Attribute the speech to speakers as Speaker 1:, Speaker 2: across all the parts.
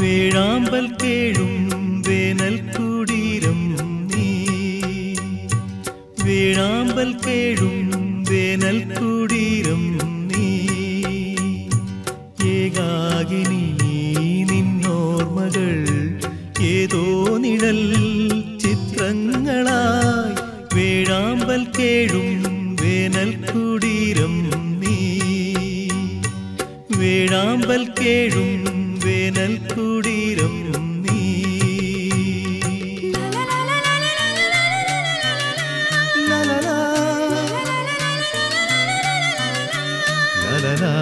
Speaker 1: വേഴാമ്പൽ കേഴും വേനൽ കുടീരം നീ വേഴാമ്പൽ കേഴും വേനൽ കുടീരം നീ ഏകാകിനി നിന്നോർമ്മകൾ ഏതോ നിഴൽ ചിത്രങ്ങളായി വേഴാമ്പൽ കേഴും വേനൽ കുടീരം നീ വേഴാമ്പൽ കേഴും വേനൽ കുടീരം നീ ലലലാ, ലലലാ.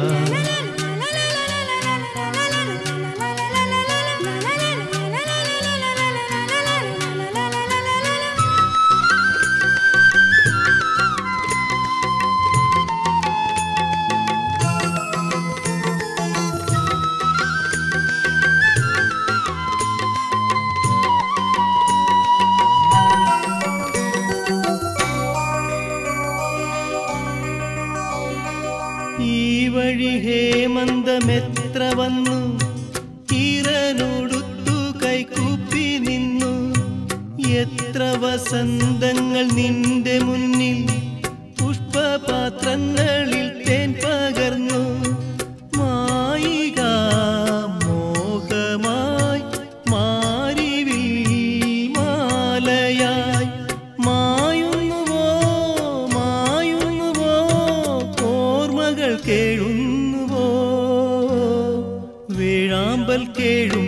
Speaker 1: ഈ വഴി ഹേമന്തമെത്ര വന്നു ഈറനോടുത്തു കൈകൂപ്പി നിന്നു എത്ര വസന്തങ്ങൾ നിന്റെ മുന്നിൽ പുഷ്പപാത്രങ്ങളിൽ തേൻ പകർന്നു മായിക മോഹമായി മാരിവിൽ മാലയായി മായുന്നുവോ മായുന്നുവോ ഓർമ്മകൾ കേഴുന്നുവോ വേഴാമ്പൽ കേഴും